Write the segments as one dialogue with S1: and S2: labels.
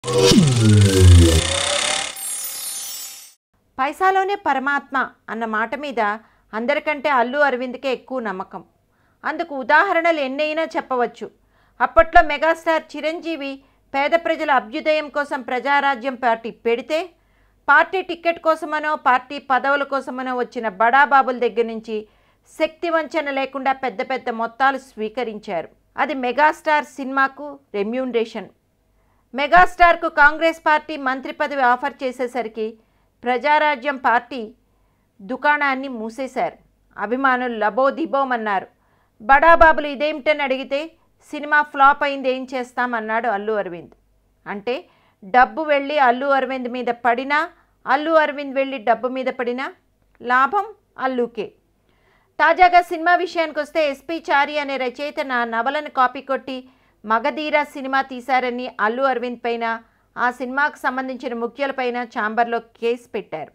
S1: పైసాలోనే పరమాత్మ అన్న మాట మీద అందరికంటే అల్లు అరవింద్కే ఎక్కువ నమ్మకం అందుకు ఉదాహరణలు ఎన్నైనా చెప్పవచ్చు అప్పట్లో మెగాస్టార్ చిరంజీవి పేద ప్రజల అభ్యుదయం కోసం ప్రజారాజ్యం పార్టీ పెడితే పార్టీ టికెట్ కోసమనో పార్టీ పదవుల కోసమనో వచ్చిన బడాబాబుల దగ్గర నుంచి శక్తి వంచన లేకుండా పెద్ద పెద్ద మొత్తాలు స్వీకరించారు అది మెగాస్టార్ సినిమాకు రెమ్యూనరేషన్ మెగాస్టార్కు కాంగ్రెస్ పార్టీ మంత్రి పదవి ఆఫర్ చేసేసరికి ప్రజారాజ్యం పార్టీ దుకాణాన్ని మూసేశారు అభిమానులు లబోదిబోమన్నారు బడాబాబులు ఇదేమిటని అడిగితే సినిమా ఫ్లాప్ అయింది ఏం చేస్తామన్నాడు అల్లు అరవింద్ అంటే డబ్బు వెళ్ళి అల్లు అరవింద్ మీద పడినా అల్లు అరవింద్ వెళ్ళి డబ్బు మీద పడినా లాభం అల్లుకే తాజాగా సినిమా విషయానికి వస్తే ఎస్పి చారి అనే రచయిత నా నవలను కాపీ కొట్టి మగధీర సినిమా తీశారని అల్లు అరవింద్ పైన ఆ సినిమాకు సంబంధించిన ముఖ్యులపైన ఛాంబర్లో కేసు పెట్టారు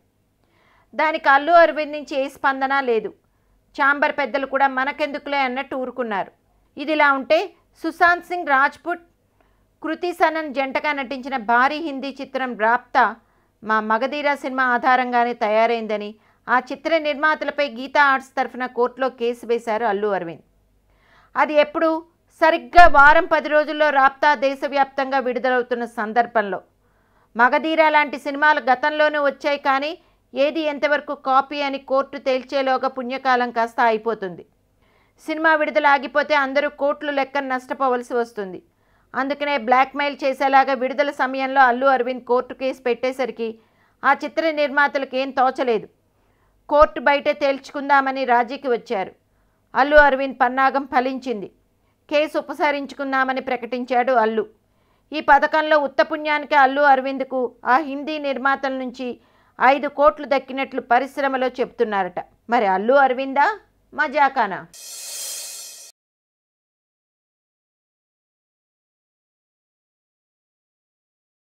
S1: దానికి అల్లు అరవింద్ నుంచి ఏ స్పందన లేదు ఛాంబర్ పెద్దలు కూడా మనకెందుకులే అన్నట్టు ఊరుకున్నారు ఇదిలా ఉంటే సుశాంత్ సింగ్ రాజ్పుట్ కృతి సనన్ జంటగా నటించిన భారీ హిందీ చిత్రం రాప్తా మా మగధీర సినిమా ఆధారంగానే తయారైందని ఆ చిత్ర నిర్మాతలపై గీతా ఆర్ట్స్ తరఫున కోర్టులో కేసు వేశారు అల్లు అరవింద్ అది ఎప్పుడు సరిగ్గా వారం పది రోజుల్లో రాప్తా దేశవ్యాప్తంగా విడుదలవుతున్న సందర్భంలో మగధీర లాంటి సినిమాలు గతంలోనూ వచ్చాయి కానీ ఏది ఎంతవరకు కాపీ అని కోర్టు తేల్చేలోగా పుణ్యకాలం కాస్త అయిపోతుంది సినిమా విడుదల ఆగిపోతే అందరూ కోట్లు లెక్కన నష్టపోవలసి వస్తుంది అందుకనే బ్లాక్మెయిల్ చేసేలాగా విడుదల సమయంలో అల్లు అరవింద్ కోర్టు కేసు పెట్టేసరికి ఆ చిత్ర నిర్మాతలకు ఏం తోచలేదు కోర్టు బయటే తేల్చుకుందామని రాజీకి వచ్చారు అల్లు అరవింద్ పన్నాగం ఫలించింది కేసు ఉపసరించుకుందామని ప్రకటించాడు అల్లు ఈ పథకంలో ఉత్తపుణ్యానికి అల్లు అరవింద్కు ఆ హిందీ నిర్మాతల నుంచి ఐదు కోట్లు దక్కినట్లు పరిశ్రమలో చెప్తున్నారట మరి అల్లు అరవిందా మజాకానా